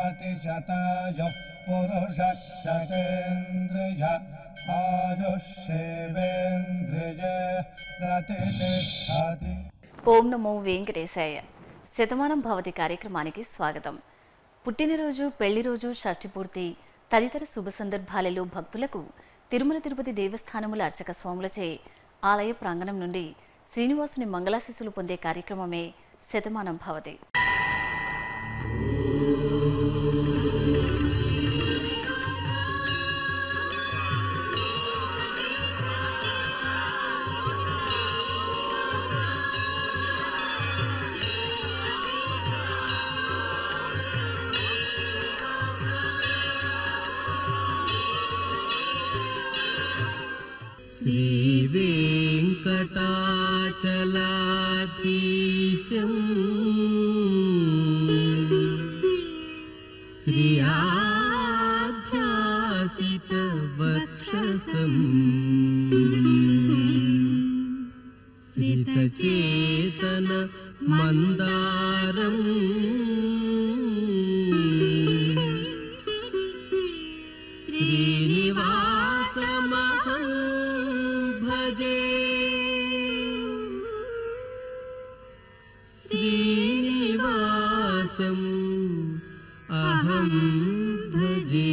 प्रतिशतायुः पुरुषः शतेन्द्रिय आयुष्येवेन्द्रिय प्रतिष्ठति ఓం నమో వెంకటేశాయ శతమానం భవతి కార్యక్రమానికి స్వాగతం పుట్టినరోజు పెళ్లి రోజు షష్ఠి పూర్తి తదితర శుభ సందర్భాలలో భక్తులకు తిరుమల తిరుపతి దేవస్థానముల అర్చక స్వాములచే ఆలయ ప్రాంగణం నుండి శ్రీనివాసుని మంగళాశిస్సులు పొందే కార్యక్రమమే శతమానం భవతి श्रीवेङ्कटाचलाधीशम् श्रियाध्यासितवक्षसम् श्रितचेतन मन्दारम् श्रीनिवासमहं भजे श्रीनिवासम् अहं भजे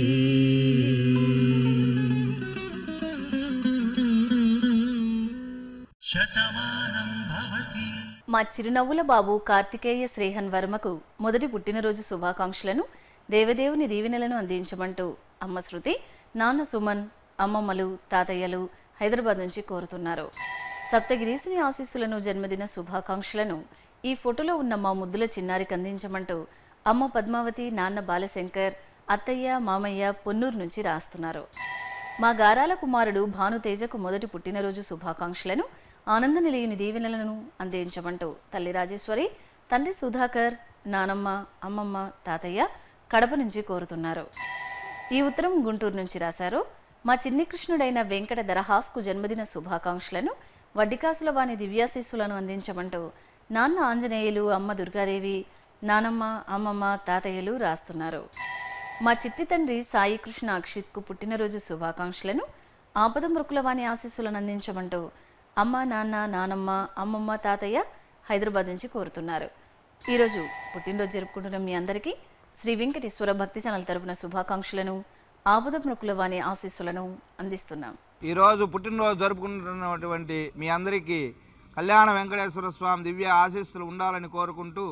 మా చిరునవ్వుల బాబు కార్తికేయ శ్రీహన్ వర్మకు మొదటి పుట్టినరోజు శుభాకాంక్షలను దేవదేవుని దీవెనలను అందించమంటూ అమ్మ శృతి నాన్న సుమన్ అమ్మమ్మలు తాతయ్యలు హైదరాబాద్ నుంచి కోరుతున్నారు సప్తగిరీసుని ఆశీస్సులను జన్మదిన శుభాకాంక్షలను ఈ ఫోటోలో ఉన్న మా ముద్దుల చిన్నారికి అందించమంటూ అమ్మ పద్మావతి నాన్న బాలశంకర్ అత్తయ్య మామయ్య పొన్నూరు నుంచి రాస్తున్నారు మా గారాల కుమారుడు భానుతేజకు మొదటి పుట్టినరోజు శుభాకాంక్షలను ఆనంద నిలయని దీవెనలను అందించమంటూ తల్లి రాజేశ్వరి తండ్రి సుధాకర్ నానమ్మ అమ్మమ్మ తాతయ్య కడప నుంచి కోరుతున్నారు ఈ ఉత్తరం గుంటూరు నుంచి రాశారు మా చిన్ని కృష్ణుడైన వెంకట దరహాస్కు జన్మదిన శుభాకాంక్షలను వడ్డికాసుల వాణి దివ్యాశీస్సులను అందించమంటూ నాన్న ఆంజనేయులు అమ్మ దుర్గాదేవి నానమ్మ అమ్మమ్మ తాతయ్యలు రాస్తున్నారు మా చిట్టి తండ్రి సాయి కృష్ణ అక్షిత్కు పుట్టినరోజు శుభాకాంక్షలను ఆపద మృకులవాణి ఆశీస్సులను అందించమంటూ అమ్మ నాన్న నానమ్మ అమ్మమ్మ తాతయ్య హైదరాబాద్ నుంచి కోరుతున్నారు ఈరోజు పుట్టినరోజు జరుపుకుంటున్న మీ అందరికీ శ్రీ వెంకటేశ్వర భక్తి ఛానల్ తరపున శుభాకాంక్షలను ఆపద మృకులవాణి ఆశీస్సులను అందిస్తున్నాం ఈరోజు పుట్టినరోజు జరుపుకుంటున్నటువంటి మీ అందరికీ కళ్యాణ వెంకటేశ్వర స్వామి దివ్య ఆశీస్సులు ఉండాలని కోరుకుంటూ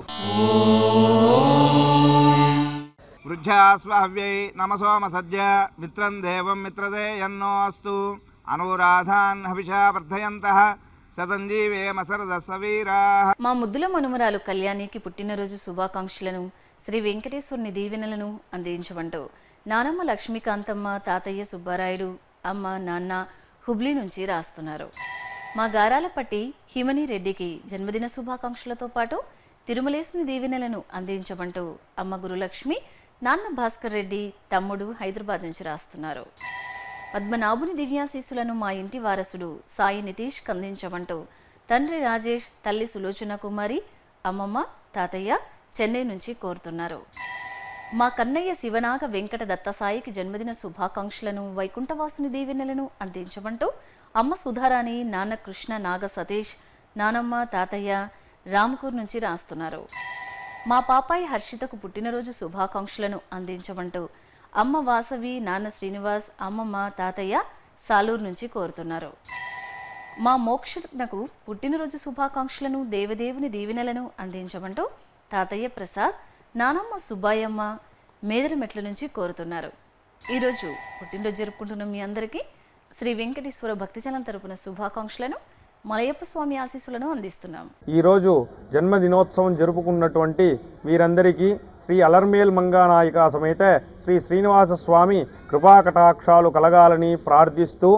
వృద్ధ్యాస్వావ్యై నమసోమ సద్య మిత్రం దేవం మిత్రదే ఎన్నో అస్తు అనురాధాన్ హవిషా వర్ధయంత శతంజీవేమ సరద సవీరా మా ముద్దుల మనుమరాలు కళ్యాణికి పుట్టినరోజు శుభాకాంక్షలను శ్రీ వెంకటేశ్వరుని దీవెనలను అందించమంటూ నానమ్మ లక్ష్మీకాంతమ్మ తాతయ్య సుబ్బారాయుడు అమ్మ నాన్న హుబ్లీ నుంచి రాస్తున్నారు మా గారాలపట్టి హిమని రెడ్డికి జన్మదిన శుభాకాంక్షలతో పాటు తిరుమలేసుని దీవెనలను అందించమంటూ అమ్మ గురులక్ష్మి నాన్న భాస్కర్ రెడ్డి తమ్ముడు హైదరాబాద్ నుంచి రాస్తున్నారు పద్మనాభుని దివ్యాశీస్సులను మా ఇంటి వారసుడు సాయి నితీష్ అందించమంటూ తండ్రి రాజేష్ తల్లి సులోచన కుమారి అమ్మమ్మ తాతయ్య చెన్నై నుంచి కోరుతున్నారు మా కన్నయ్య శివనాగ వెంకట దత్తసాయికి జన్మదిన శుభాకాంక్షలను వైకుంఠవాసుని దీవెనలను అందించమంటూ అమ్మ సుధారాణి నాన్న కృష్ణ నాగ సతీష్ నానమ్మ తాతయ్య రామకూర్ నుంచి రాస్తున్నారు మా పాపాయి హర్షితకు పుట్టినరోజు శుభాకాంక్షలను అందించమంటూ అమ్మ వాసవి నాన్న శ్రీనివాస్ అమ్మమ్మ తాతయ్య సాలూరు నుంచి కోరుతున్నారు మా మోక్షనకు పుట్టినరోజు శుభాకాంక్షలను దేవదేవుని దీవెనలను అందించమంటూ తాతయ్య ప్రసాద్ నానమ్మ సుబ్బాయమ్మ మేదరమెట్ల నుంచి కోరుతున్నారు ఈరోజు పుట్టినరోజు జరుపుకుంటున్న మీ అందరికీ శ్రీ వెంకటేశ్వర భక్తిజనం తరపున శుభాకాంక్షలను మలయప్ప స్వామి ఆశీస్సులను అందిస్తున్నాం ఈరోజు జన్మదినోత్సవం జరుపుకున్నటువంటి వీరందరికీ శ్రీ అలర్మేల్ మంగానాయిక సమేత శ్రీ శ్రీనివాస స్వామి కృపాకటాక్షాలు కలగాలని ప్రార్థిస్తూ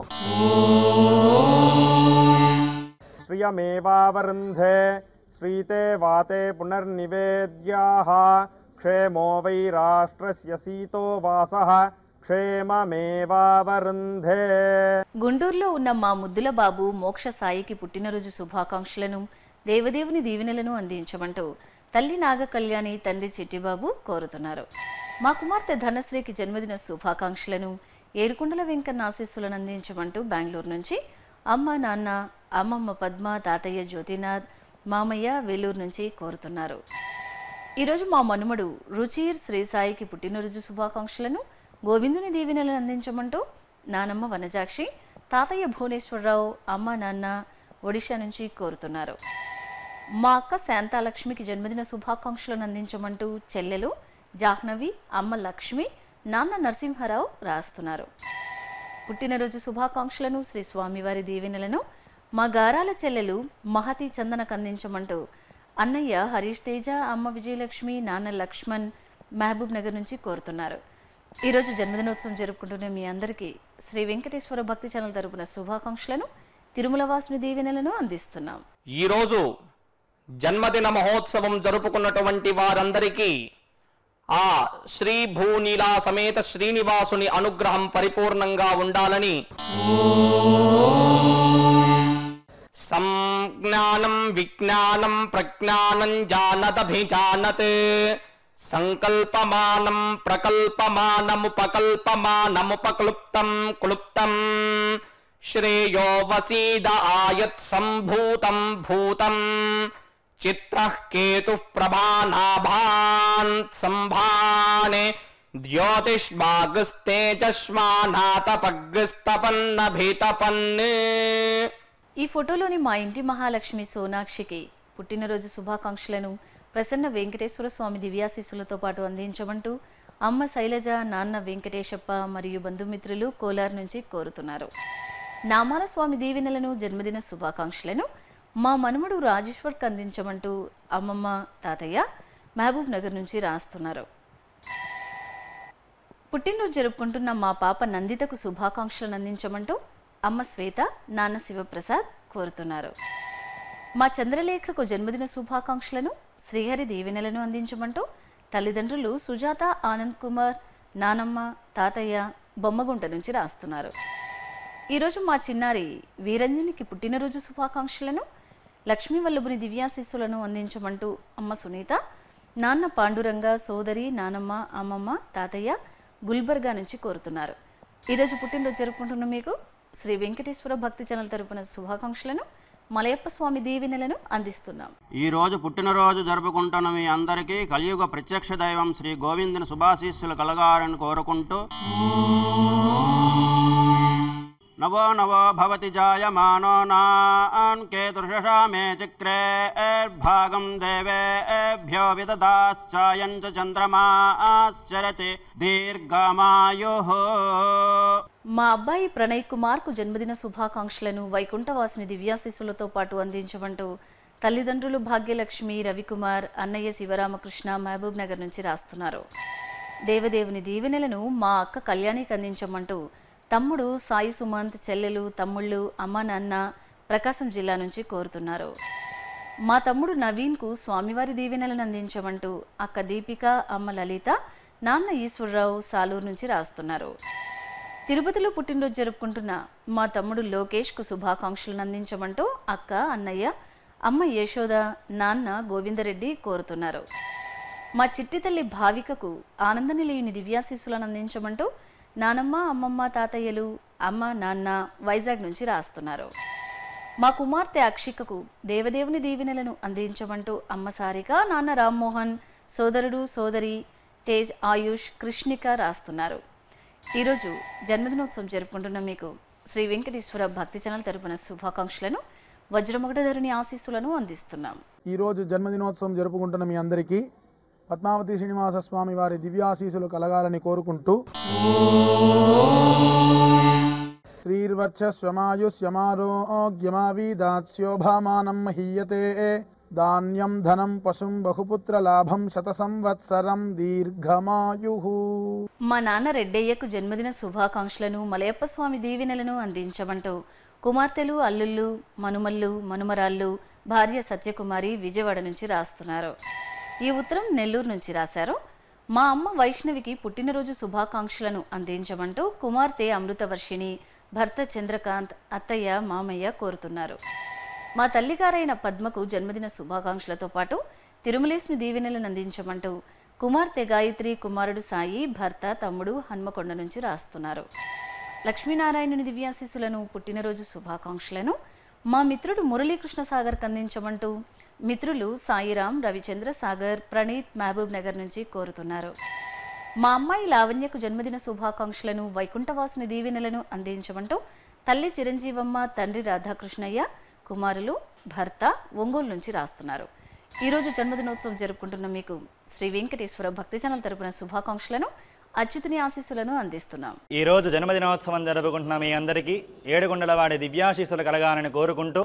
శ్రియమేవావరుంధే శ్రీతే వాతే పునర్నివేద్యాః క్షేమో వై రాష్ట్రస్య సీతో వాసః క్షేమమేవావరుంధే గుంటూరులో ఉన్న మా ముద్దుల బాబు మోక్ష సాయికి పుట్టినరోజు శుభాకాంక్షలను దేవదేవుని దీవెనలను అందించమంటూ తల్లి నాగ కళ్యాణి తండ్రి చిట్టిబాబు కోరుతున్నారు మా కుమార్తె ధనశ్రీకి జన్మదిన శుభాకాంక్షలను ఏడుకొండల వెంకన్న ఆశీస్సులను అందించమంటూ బెంగళూరు నుంచి అమ్మ నాన్న అమ్మమ్మ పద్మ తాతయ్య జ్యోతినాథ్ మామయ్య వేలూరు నుంచి కోరుతున్నారు ఈరోజు మా మనుమడు రుచిర్ శ్రీ సాయికి పుట్టినరోజు శుభాకాంక్షలను గోవిందుని దీవెనలను అందించమంటూ నానమ్మ వనజాక్షి తాతయ్య భువనేశ్వరరావు అమ్మ నాన్న ఒడిషా నుంచి కోరుతున్నారు మా అక్క శాంతాలక్ష్మికి జన్మదిన శుభాకాంక్షలను అందించమంటూ చెల్లెలు జాహ్నవి అమ్మ లక్ష్మి నాన్న నరసింహారావు రాస్తున్నారు పుట్టినరోజు శుభాకాంక్షలను శ్రీ స్వామివారి దీవెనలను మా గారాల చెల్లెలు మహతి చందనకు అందించమంటూ అన్నయ్య హరీష్ తేజ అమ్మ విజయలక్ష్మి నాన్న లక్ష్మణ్ మహబూబ్ నగర్ నుంచి కోరుతున్నారు ఈరోజు జన్మదినోత్సవం జరుపుకుంటున్న మీ అందరికీ శ్రీ వెంకటేశ్వర భక్తి ఛానల్ తరపున శుభాకాంక్షలను తిరుమల వాసుని దీవెనలను అందిస్తున్నాం ఈరోజు జన్మదిన మహోత్సవం జరుపుకున్నటువంటి వారందరికీ ఆ శ్రీ భూనీలా సమేత శ్రీనివాసుని అనుగ్రహం పరిపూర్ణంగా ఉండాలని సంజ్ఞానం విజ్ఞానం ప్రజ్ఞానం జానదభిజానత్ సంకల్పమానం ప్రకల్పమానముపకల్పమానముపక్లుప్తం క్లుప్తం శ్రేయో వసీద ఆయత్ సంభూతం భూతం చిత్రః కేతు ప్రభానాభాన్ సంభానే ద్యోతిష్మాగస్తేజస్మానాతపగ్స్తపన్నభితపన్ ఈ ఫోటోలోని మా ఇంటి మహాలక్ష్మి సోనాక్షికి పుట్టినరోజు శుభాకాంక్షలను ప్రసన్న వెంకటేశ్వర స్వామి దివ్యాశీస్సులతో పాటు అందించమంటూ అమ్మ శైలజ నాన్న వెంకటేశప్ప మరియు బంధుమిత్రులు కోలార్ నుంచి కోరుతున్నారు నామాల స్వామి దీవెనలను జన్మదిన శుభాకాంక్షలను మా మనుమడు రాజేశ్వర్కి అందించమంటూ అమ్మమ్మ తాతయ్య మహబూబ్ నగర్ నుంచి రాస్తున్నారు పుట్టినరోజు జరుపుకుంటున్న మా పాప నందితకు శుభాకాంక్షలను అందించమంటూ అమ్మ శ్వేత నాన్న శివప్రసాద్ కోరుతున్నారు మా చంద్రలేఖకు జన్మదిన శుభాకాంక్షలను శ్రీహరి దీవెనలను అందించమంటూ తల్లిదండ్రులు సుజాత ఆనంద్ కుమార్ నానమ్మ తాతయ్య బొమ్మగుంట నుంచి రాస్తున్నారు ఈరోజు మా చిన్నారి వీరంజనికి పుట్టినరోజు శుభాకాంక్షలను లక్ష్మీ వల్లభుని దివ్యాశిస్సులను అందించమంటూ అమ్మ సునీత నాన్న పాండురంగ సోదరి నానమ్మ అమ్మమ్మ తాతయ్య గుల్బర్గా నుంచి కోరుతున్నారు ఈరోజు పుట్టినరోజు జరుపుకుంటున్న మీకు శ్రీ వెంకటేశ్వర భక్తి ఛానల్ తరపున శుభాకాంక్షలను మలయప్ప స్వామి దీవెనలను అందిస్తున్నాం ఈ రోజు పుట్టినరోజు జరుపుకుంటున్న మీ అందరికీ కలియుగ ప్రత్యక్ష దైవం శ్రీ గోవిందుని శుభాశీస్సులు కలగాలని కోరుకుంటూ నవో నవో భవతి జాయమానో నాన్ కేతుర్షషా మే చక్రే భాగం దేవేభ్యో విదదాశ్చాయం చ చంద్రమాశ్చరతి దీర్ఘమాయు మా అబ్బాయి ప్రణయ్ కుమార్కు జన్మదిన శుభాకాంక్షలను వైకుంఠవాసిని దివ్యాశిస్సులతో పాటు అందించమంటూ తల్లిదండ్రులు భాగ్యలక్ష్మి రవికుమార్ అన్నయ్య శివరామకృష్ణ మహబూబ్ నగర్ నుంచి రాస్తున్నారు దేవదేవుని దీవెనలను మా అక్క కళ్యాణికి అందించమంటూ తమ్ముడు సాయి సుమంత్ చెల్లెలు తమ్ముళ్ళు అమ్మ నాన్న ప్రకాశం జిల్లా నుంచి కోరుతున్నారు మా తమ్ముడు నవీన్కు స్వామివారి దీవెనలను అందించమంటూ అక్క దీపిక అమ్మ లలిత నాన్న ఈశ్వరరావు సాలూరు నుంచి రాస్తున్నారు తిరుపతిలో పుట్టినరోజు జరుపుకుంటున్న మా తమ్ముడు లోకేష్కు శుభాకాంక్షలను అందించమంటూ అక్క అన్నయ్య అమ్మ యశోద నాన్న గోవిందరెడ్డి కోరుతున్నారు మా చిట్టి తల్లి భావికకు ఆనంద నిలయుని దివ్యాశీస్సులను అందించమంటూ నానమ్మ అమ్మమ్మ తాతయ్యలు అమ్మ నాన్న వైజాగ్ నుంచి రాస్తున్నారు మా కుమార్తె అక్షికకు దేవదేవుని దీవెనలను అందించమంటూ అమ్మ సారిక నాన్న రామ్మోహన్ సోదరుడు సోదరి తేజ్ ఆయుష్ కృష్ణిక రాస్తున్నారు ఈరోజు జన్మదినోత్సవం జరుపుకుంటున్న మీకు శ్రీ వెంకటేశ్వర భక్తి ఛానల్ తరపున శుభాకాంక్షలను వజ్రమగడధరుని ఆశీస్సులను అందిస్తున్నాం ఈరోజు జన్మదినోత్సవం జరుపుకుంటున్న మీ అందరికీ పద్మావతి శ్రీనివాస స్వామి వారి దివ్యాశీసులు కలగాలని కోరుకుంటూ శ్రీర్వర్చస్వమాయుష్యమారోగ్యమావీదాస్యోభామానం మహీయతే ధాన్యం ధనం పశుం బహుపుత్ర లాభం శత సంవత్సరం దీర్ఘమాయు మా నాన్న రెడ్డయ్యకు జన్మదిన శుభాకాంక్షలను మలయప్ప స్వామి దీవెనలను అందించమంటూ కుమార్తెలు అల్లుళ్ళు మనుమళ్ళు మనుమరాళ్ళు భార్య సత్యకుమారి విజయవాడ నుంచి రాస్తున్నారు ఈ ఉత్తరం నెల్లూరు నుంచి రాశారు మా అమ్మ వైష్ణవికి పుట్టినరోజు శుభాకాంక్షలను అందించమంటూ కుమార్తె అమృతవర్షిణి భర్త చంద్రకాంత్ అత్తయ్య మామయ్య కోరుతున్నారు మా తల్లిగారైన పద్మకు జన్మదిన శుభాకాంక్షలతో పాటు తిరుమలేసుని దీవెనలను అందించమంటూ కుమార్తె గాయత్రి కుమారుడు సాయి భర్త తమ్ముడు హన్మకొండ నుంచి రాస్తున్నారు లక్ష్మీనారాయణుని దివ్యాశీస్సులను పుట్టినరోజు శుభాకాంక్షలను మా మిత్రుడు మురళీకృష్ణ సాగర్కి అందించమంటూ మిత్రులు సాయిరాం రవిచంద్ర సాగర్ ప్రణీత్ మహబూబ్ నగర్ నుంచి కోరుతున్నారు మా అమ్మాయి లావణ్యకు జన్మదిన శుభాకాంక్షలను వైకుంఠవాసుని దీవెనలను అందించమంటూ తల్లి చిరంజీవమ్మ తండ్రి రాధాకృష్ణయ్య కుమారులు భర్త ఒంగోలు నుంచి రాస్తున్నారు ఈరోజు జన్మదినోత్సవం జరుపుకుంటున్న మీకు శ్రీ వెంకటేశ్వర భక్తి ఛానల్ తరపున శుభాకాంక్షలను అచ్యుతుని ఆశీస్సులను అందిస్తున్నాం ఈ రోజు జన్మదినోత్సవం జరుపుకుంటున్న మీ అందరికీ ఏడుగుండలవాడి దివ్యాశీస్సులు కలగాలని కోరుకుంటూ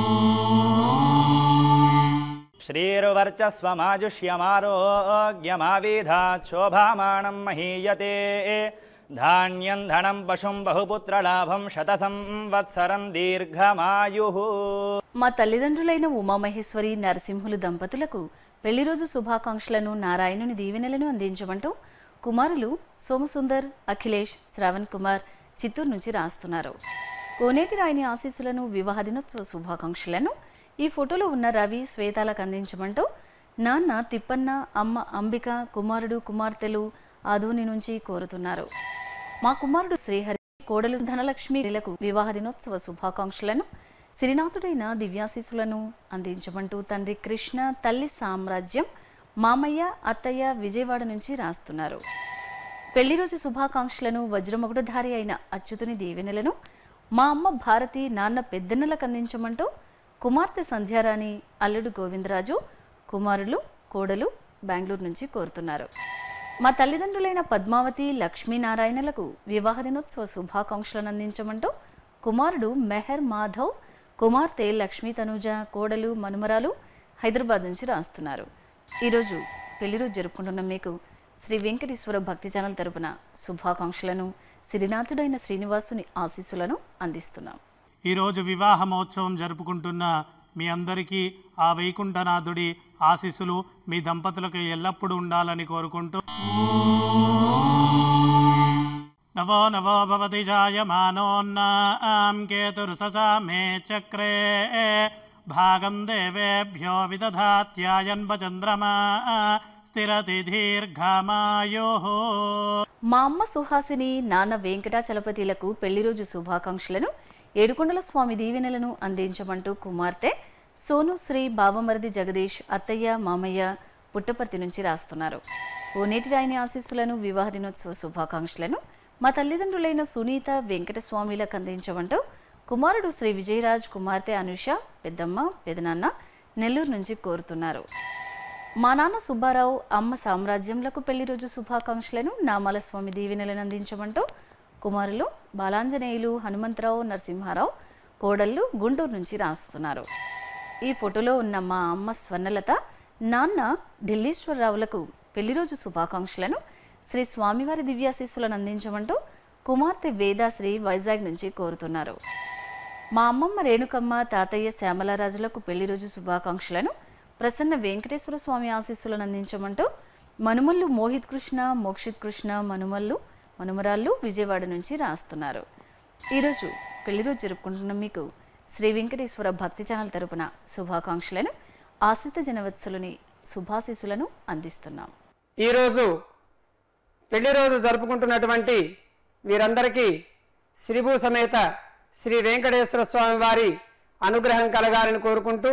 శ్రీరువర్చస్వమాజుష్యమారోగ్యమావిధాచోభామాణం మహీయతే ధాన్యం ధనం పశుం బహుపుత్రలాభం శత సంవత్సరం దీర్ఘమాయు మా తల్లిదండ్రులైన ఉమామహేశ్వరి నరసింహులు దంపతులకు పెళ్లి రోజు శుభాకాంక్షలను నారాయణుని దీవెనలను అందించమంటూ కుమారులు సోమసుందర్ అఖిలేష్ శ్రావణ్ కుమార్ చిత్తూరు నుంచి రాస్తున్నారు కోనేటి రాయని ఆశీస్సులను వివాహ దినోత్సవ శుభాకాంక్షలను ఈ ఫోటోలో ఉన్న రవి శ్వేతాలకు అందించమంటూ నాన్న తిప్పన్న అమ్మ అంబిక కుమారుడు కుమార్తెలు ఆధోని నుంచి కోరుతున్నారు మా కుమారుడు శ్రీహరి కోడలు ధనలక్ష్మిలకు వివాహ దినోత్సవ శుభాకాంక్షలను సిరినాథుడైన దివ్యాశీసులను అందించమంటూ తండ్రి కృష్ణ తల్లి సామ్రాజ్యం మామయ్య అత్తయ్య విజయవాడ నుంచి రాస్తున్నారు పెళ్లి రోజు శుభాకాంక్షలను వజ్రమగుడధారి అయిన అచ్యుతుని దీవెనలను మా అమ్మ భారతి నాన్న పెద్దన్నలకు అందించమంటూ కుమార్తె సంధ్యారాణి అల్లుడు గోవిందరాజు కుమారులు కోడలు బెంగళూరు నుంచి కోరుతున్నారు మా తల్లిదండ్రులైన పద్మావతి లక్ష్మీనారాయణలకు వివాహ దినోత్సవ శుభాకాంక్షలను అందించమంటూ కుమారుడు మెహర్ మాధవ్ కుమార్తె లక్ష్మీ తనూజ కోడలు మనుమరాలు హైదరాబాద్ నుంచి రాస్తున్నారు ఈరోజు పెళ్లి రోజు జరుపుకుంటున్న మీకు శ్రీ వెంకటేశ్వర భక్తి ఛానల్ తరపున శుభాకాంక్షలను సిరినాథుడైన శ్రీనివాసుని ఆశీస్సులను అందిస్తున్నాం ఈరోజు వివాహ మహోత్సవం జరుపుకుంటున్న మీ అందరికీ ఆ వైకుంఠనాథుడి ఆశీస్సులు మీ దంపతులకు ఎల్లప్పుడూ ఉండాలని కోరుకుంటూ నవో నవో భవతి జాయమానోన్నాం కేతురుససామే చక్రే భాగం దేవేభ్యో విదధాత్యాయన్వచంద్రమా స్థిరతి దీర్ఘమాయో మా అమ్మ సుహాసిని నాన్న వెంకటాచలపతిలకు పెళ్లి రోజు శుభాకాంక్షలను ఏడుకొండల స్వామి దీవెనలను అందించమంటూ కుమార్తె సోను శ్రీ బావమరిది జగదీష్ అత్తయ్య మామయ్య పుట్టపర్తి నుంచి రాస్తున్నారు ఓనేటి రాయని ఆశీస్సులను వివాహ దినోత్సవ శుభాకాంక్షలను మా తల్లిదండ్రులైన సునీత వెంకటస్వామిలకు అందించమంటూ కుమారుడు శ్రీ విజయరాజ్ కుమార్తె అనుష పెద్దమ్మ పెదనాన్న నెల్లూరు నుంచి కోరుతున్నారు మా నాన్న సుబ్బారావు అమ్మ సామ్రాజ్యంలకు పెళ్లి రోజు శుభాకాంక్షలను నామాల స్వామి దీవెనలను అందించమంటూ కుమారులు బాలాంజనేయులు హనుమంతరావు నరసింహారావు కోడళ్ళు గుంటూరు నుంచి రాస్తున్నారు ఈ ఫోటోలో ఉన్న మా అమ్మ స్వర్ణలత నాన్న ఢిల్లీశ్వరరావులకు పెళ్లి రోజు శుభాకాంక్షలను శ్రీ స్వామివారి దివ్యాశీస్సులను అందించమంటూ కుమార్తె వేదాశ్రీ వైజాగ్ నుంచి కోరుతున్నారు మా అమ్మమ్మ రేణుకమ్మ తాతయ్య శ్యామలారాజులకు పెళ్లి రోజు శుభాకాంక్షలను ప్రసన్న వెంకటేశ్వర స్వామి ఆశీస్సులను అందించమంటూ మనుమల్లు మోహిత్ కృష్ణ మోక్షిత్ కృష్ణ మనుమల్లు మనుమరాళ్ళు విజయవాడ నుంచి రాస్తున్నారు ఈరోజు పెళ్లి రోజు జరుపుకుంటున్న మీకు శ్రీ వెంకటేశ్వర భక్తి ఛానల్ తరపున శుభాకాంక్షలను ఆశ్రిత జనవత్సలుని శుభాశీస్సులను అందిస్తున్నాం ఈరోజు పెళ్లి రోజు జరుపుకుంటున్నటువంటి వీరందరికీ శ్రీభూ సమేత శ్రీ వెంకటేశ్వర స్వామి వారి అనుగ్రహం కలగాలని కోరుకుంటూ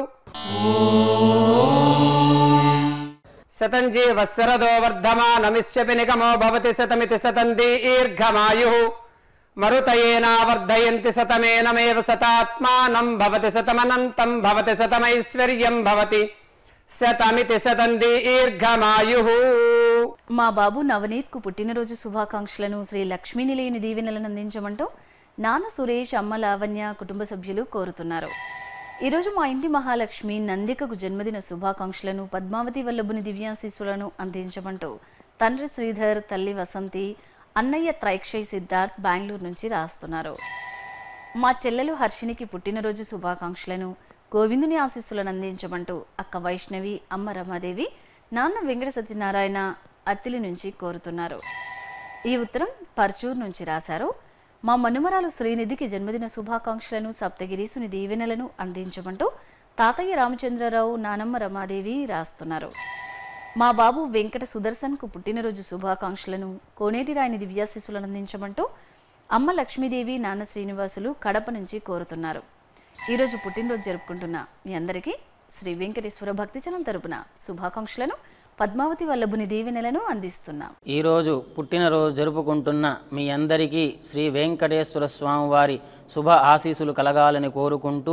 శతంజీ వత్సరదో వర్ధమానమిష్యపి నిగమో భవతి శతమితి శతం దీర్ఘమాయు మరుతయేనావర్ధయంతి శతమేనమేవ శతాత్మానం భవతి శతమనంతం భవతి శతమైశ్వర్యం భవతి శతమితి శతం దీర్ఘమాయు మా బాబు నవనీత్కు పుట్టినరోజు శుభాకాంక్షలను శ్రీ లక్ష్మీ నిలయని దీవెనలను అందించమంటూ నాన్న సురేష్ అమ్మ లావణ్య కుటుంబ సభ్యులు కోరుతున్నారు ఈరోజు మా ఇంటి మహాలక్ష్మి నందికకు జన్మదిన శుభాకాంక్షలను పద్మావతి వల్లభుని దివ్యాశీస్సులను అందించమంటూ తండ్రి శ్రీధర్ తల్లి వసంతి అన్నయ్య త్రైక్షయ్ సిద్ధార్థ్ బెంగళూరు నుంచి రాస్తున్నారు మా చెల్లెలు హర్షినికి పుట్టినరోజు శుభాకాంక్షలను గోవిందుని ఆశీస్సులను అందించమంటూ అక్క వైష్ణవి అమ్మ రమాదేవి నాన్న వెంకట సత్యనారాయణ అత్తిలి నుంచి కోరుతున్నారు ఈ ఉత్తరం పర్చూర్ నుంచి రాశారు మా మనుమరాలు శ్రీనిధికి జన్మదిన శుభాకాంక్షలను సప్తగిరీసుని దీవెనలను అందించమంటూ తాతయ్య రామచంద్రరావు నానమ్మ రమాదేవి రాస్తున్నారు మా బాబు వెంకట సుదర్శన్కు పుట్టినరోజు శుభాకాంక్షలను కోనేటి రాయని దివ్యాశిస్సులను అందించమంటూ అమ్మ లక్ష్మీదేవి నాన్న శ్రీనివాసులు కడప నుంచి కోరుతున్నారు ఈరోజు పుట్టినరోజు జరుపుకుంటున్న మీ అందరికీ శ్రీ వెంకటేశ్వర భక్తిచనం తరపున శుభాకాంక్షలను పద్మావతి వల్లభుని దీవెనలను అందిస్తున్నాం ఈరోజు పుట్టినరోజు జరుపుకుంటున్న మీ అందరికీ శ్రీ వెంకటేశ్వర స్వామి వారి శుభ ఆశీస్సులు కలగాలని కోరుకుంటూ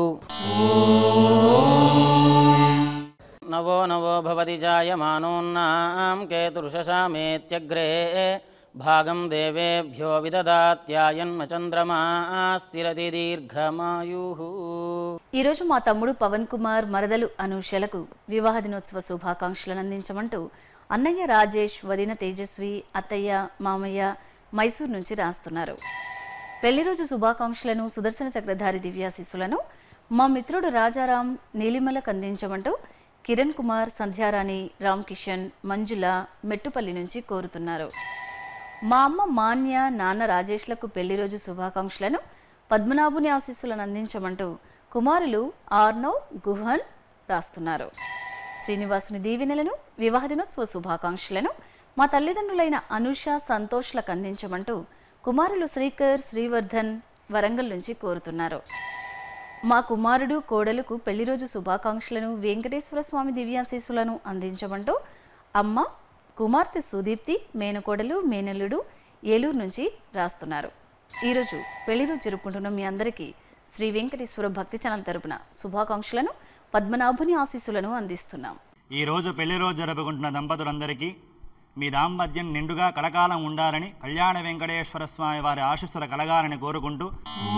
నవో నవో భవతి జాయమానోన్నాం కేతుర్షశామేత్యగ్రే భాగం దేవేభ్యో విదదాత్యాయన్మ చంద్రమా స్థిరతి దీర్ఘమాయు ఈరోజు మా తమ్ముడు పవన్ కుమార్ మరదలు అనూషలకు వివాహ దినోత్సవ శుభాకాంక్షలను అందించమంటూ అన్నయ్య రాజేష్ వదిన తేజస్వి అత్తయ్య మామయ్య మైసూర్ నుంచి రాస్తున్నారు పెళ్లి రోజు శుభాకాంక్షలను సుదర్శన చక్రధారి దివ్యాశిస్సులను మా మిత్రుడు రాజారాం నీలిమలకు అందించమంటూ కిరణ్ కుమార్ సంధ్యారాణి రామ్ కిషన్ మంజుల మెట్టుపల్లి నుంచి కోరుతున్నారు మా అమ్మ మాన్య నాన్న రాజేష్లకు పెళ్లి రోజు శుభాకాంక్షలను పద్మనాభుని ఆశీస్సులను అందించమంటూ కుమారులు ఆర్నవ్ గుహన్ రాస్తున్నారు శ్రీనివాసుని దీవెనలను వివాహ దినోత్సవ శుభాకాంక్షలను మా తల్లిదండ్రులైన అనుష సంతోష్లకు అందించమంటూ కుమారులు శ్రీకర్ శ్రీవర్ధన్ వరంగల్ నుంచి కోరుతున్నారు మా కుమారుడు కోడలకు పెళ్లి రోజు శుభాకాంక్షలను వెంకటేశ్వర స్వామి దివ్యాశీస్సులను అందించమంటూ అమ్మ కుమార్తె సుదీప్తి మేనకోడలు మేనల్లుడు ఏలూరు నుంచి రాస్తున్నారు ఈరోజు పెళ్లి రోజు జరుపుకుంటున్న మీ అందరికీ శ్రీ వెంకటేశ్వర భక్తి ఛానల్ తరపున శుభాకాంక్షలను పద్మనాభుని ఆశీస్సులను అందిస్తున్నాం ఈ రోజు పెళ్లి రోజు జరుపుకుంటున్న దంపతులందరికీ మీ దాంపత్యం నిండుగా కలకాలం ఉండాలని కళ్యాణ వెంకటేశ్వర స్వామి వారి ఆశస్సుల కలగాలని కోరుకుంటూ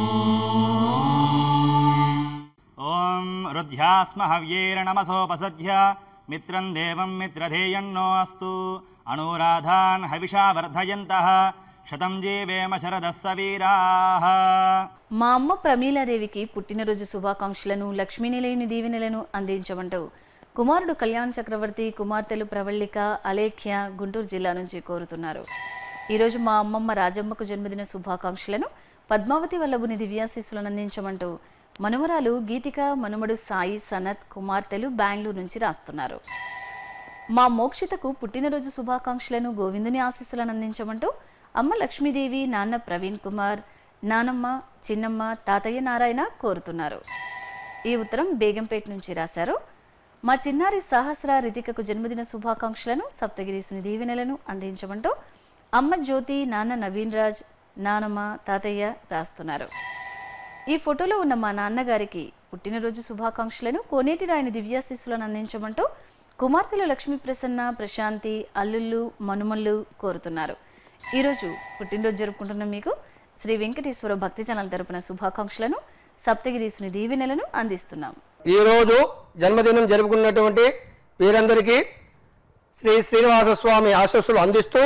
ఓం రుధ్యాస్మ హవ్యేర నమసోపసధ్య మిత్రం దేవం మిత్రధేయన్నో అస్తు అనురాధాన్ హవిషా వర్ధయంతః శతం జీవేమ శరదస్స వీరాః మా అమ్మ ప్రమీలాదేవికి పుట్టినరోజు శుభాకాంక్షలను లక్ష్మీనిలయుని దీవెనలను అందించమంటూ కుమారుడు కళ్యాణ్ చక్రవర్తి కుమార్తెలు ప్రవళిక అలేఖ్య గుంటూరు జిల్లా నుంచి కోరుతున్నారు ఈరోజు మా అమ్మమ్మ రాజమ్మకు జన్మదిన శుభాకాంక్షలను పద్మావతి వల్లభుని దివ్యాశీస్సులను అందించమంటూ మనుమరాలు గీతిక మనుమడు సాయి సనత్ కుమార్తెలు బెంగళూరు నుంచి రాస్తున్నారు మా మోక్షితకు పుట్టినరోజు శుభాకాంక్షలను గోవిందుని ఆశీస్సులను అందించమంటూ అమ్మ లక్ష్మీదేవి నాన్న ప్రవీణ్ కుమార్ నానమ్మ చిన్నమ్మ తాతయ్య నారాయణ కోరుతున్నారు ఈ ఉత్తరం బేగంపేట నుంచి రాశారు మా చిన్నారి సహస్ర రితికకు జన్మదిన శుభాకాంక్షలను సప్తగిరీసుని దీవెనలను అందించమంటూ అమ్మ జ్యోతి నాన్న నవీన్ రాజ్ నానమ్మ తాతయ్య రాస్తున్నారు ఈ ఫోటోలో ఉన్న మా నాన్నగారికి పుట్టినరోజు శుభాకాంక్షలను కోనేటి రాయని దివ్యాశీస్సులను అందించమంటూ కుమార్తెలు లక్ష్మీ ప్రసన్న ప్రశాంతి అల్లుళ్ళు మనుమళ్ళు కోరుతున్నారు ఈరోజు పుట్టినరోజు జరుపుకుంటున్న మీకు శ్రీ వెంకటేశ్వర భక్తి ఛానల్ తరపున శుభాకాంక్షలను సప్తగిరీసుని దీవెనలను అందిస్తున్నాం ఈరోజు జన్మదినం జరుపుకున్నటువంటి వీరందరికీ శ్రీ శ్రీనివాస స్వామి ఆశస్సులు అందిస్తూ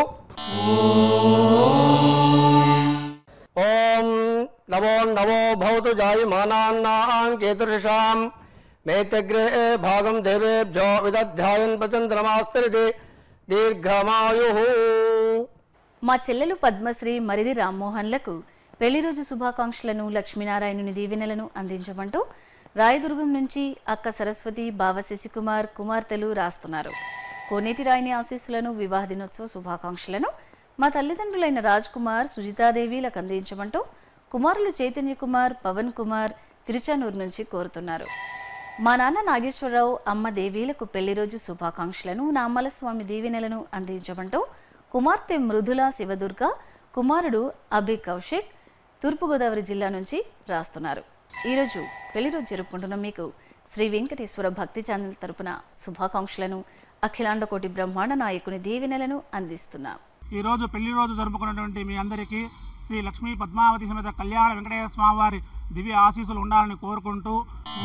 ఓం నమో నమో భవతు జాయమానాన్నాం కేతుర్షాం మేతగ్రే భాగం దేవేభ్యో విదధ్యాయన్ ప్రచంద్రమాస్తరిది దీర్ఘమాయు మా చెల్లెలు పద్మశ్రీ మరిది రామ్మోహన్లకు పెళ్లి రోజు శుభాకాంక్షలను లక్ష్మీనారాయణుని దీవెనలను అందించమంటూ రాయదుర్గం నుంచి అక్క సరస్వతి బావ శశికుమార్ కుమార్తెలు రాస్తున్నారు కోనేటి రాయిని ఆశీస్సులను వివాహ దినోత్సవ శుభాకాంక్షలను మా తల్లిదండ్రులైన రాజ్ కుమార్ సుజితాదేవిలకు అందించమంటూ కుమారులు చైతన్య కుమార్ పవన్ కుమార్ తిరుచానూరు నుంచి కోరుతున్నారు మా నాన్న నాగేశ్వరరావు అమ్మ దేవీలకు పెళ్లి రోజు శుభాకాంక్షలను నామల స్వామి దీవెనలను అందించమంటూ కుమార్తె మృదుల శివదుర్గ కుమారుడు అభి కౌశిక్ తూర్పుగోదావరి జిల్లా నుంచి రాస్తున్నారు ఈరోజు పెళ్లి రోజు జరుపుకుంటున్న మీకు శ్రీ వెంకటేశ్వర భక్తి ఛానల్ తరపున శుభాకాంక్షలను అఖిలాండ కోటి బ్రహ్మాండ నాయకుని దీవెనలను అందిస్తున్నాం ఈరోజు పెళ్లి రోజు జరుపుకున్నటువంటి మీ అందరికీ శ్రీ లక్ష్మీ పద్మావతి సమేత కళ్యాణ వెంకటేశ్వర స్వామి వారి దివ్య ఆశీస్సులు ఉండాలని కోరుకుంటూ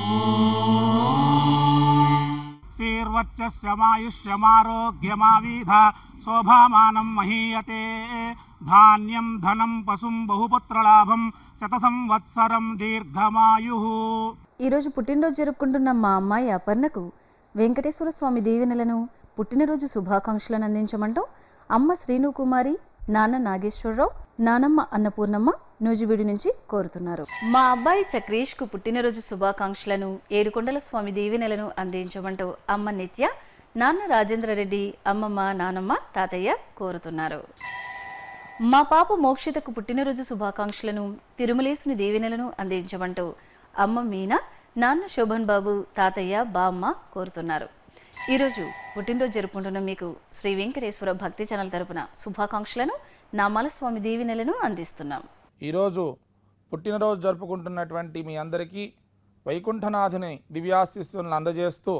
శ్రీర్వచ్చమాయుష్యమారోగ్యమావీధ శోభామానం మహీయతే ధాన్యం ధనం పశుం బహుపుత్రలాభం శత సంవత్సరం దీర్ఘమాయు ఈరోజు పుట్టినరోజు జరుపుకుంటున్న మా అమ్మాయి అపర్ణకు వెంకటేశ్వర స్వామి దీవెనలను పుట్టినరోజు శుభాకాంక్షలను అందించమంటూ అమ్మ శ్రీను కుమారి నాన్న నాగేశ్వరరావు నానమ్మ అన్నపూర్ణమ్మ నూజివీడి నుంచి కోరుతున్నారు మా అబ్బాయి చక్రీష్కు పుట్టినరోజు శుభాకాంక్షలను ఏడుకొండల స్వామి దీవెనలను అందించమంటూ అమ్మ నిత్య నాన్న రాజేంద్ర రెడ్డి అమ్మమ్మ నానమ్మ తాతయ్య కోరుతున్నారు మా పాప మోక్షితకు పుట్టినరోజు శుభాకాంక్షలను తిరుమలేసుని దీవెనలను అందించమంటూ అమ్మ మీనా నాన్న శోభన్ బాబు తాతయ్య బామ్మ కోరుతున్నారు ఈరోజు పుట్టినరోజు జరుపుకుంటున్న మీకు శ్రీ వెంకటేశ్వర భక్తి ఛానల్ తరపున శుభాకాంక్షలను నామాల స్వామి దీవెనలను అందిస్తున్నాం ఈరోజు పుట్టినరోజు జరుపుకుంటున్నటువంటి మీ అందరికీ వైకుంఠనాథుని దివ్యాశిస్సులను అందజేస్తూ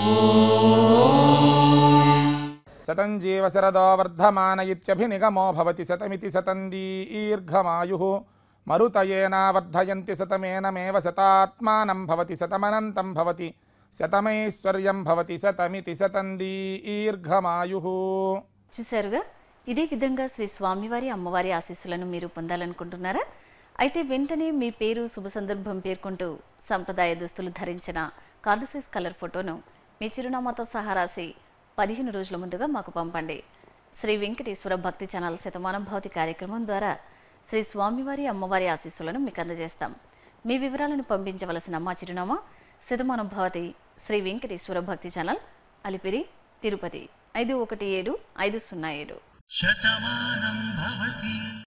శతం జీవ శరదో వర్ధమాన ఇత్యభినిగమో భవతి శతమితి శతం దీర్ఘమాయు మరుతయేనా వర్ధయంతి శతమేనమేవ శతాత్మానం భవతి శతమనంతం భవతి శతమైశ్వర్యం భవతి శతమితి శతం దీర్ఘమాయు చూశారుగా ఇదే విధంగా శ్రీ స్వామివారి అమ్మవారి ఆశీస్సులను మీరు పొందాలనుకుంటున్నారా అయితే వెంటనే మీ పేరు శుభ సందర్భం పేర్కొంటూ సంప్రదాయ దుస్తులు ధరించిన కార్డు సైజ్ కలర్ ఫోటోను మీ చిరునామాతో సహా రాసి పదిహేను రోజుల ముందుగా మాకు పంపండి శ్రీ వెంకటేశ్వర భక్తి ఛానల్ శతమానం భౌతి కార్యక్రమం ద్వారా శ్రీ స్వామివారి అమ్మవారి ఆశీస్సులను మీకు అందజేస్తాం మీ వివరాలను పంపించవలసిన మా చిరునామా శతమానం భవతి శ్రీ వెంకటేశ్వర భక్తి ఛానల్ అలిపిరి తిరుపతి ఐదు ఒకటి ఏడు ఐదు సున్నా ఏడు శతమానం భవతి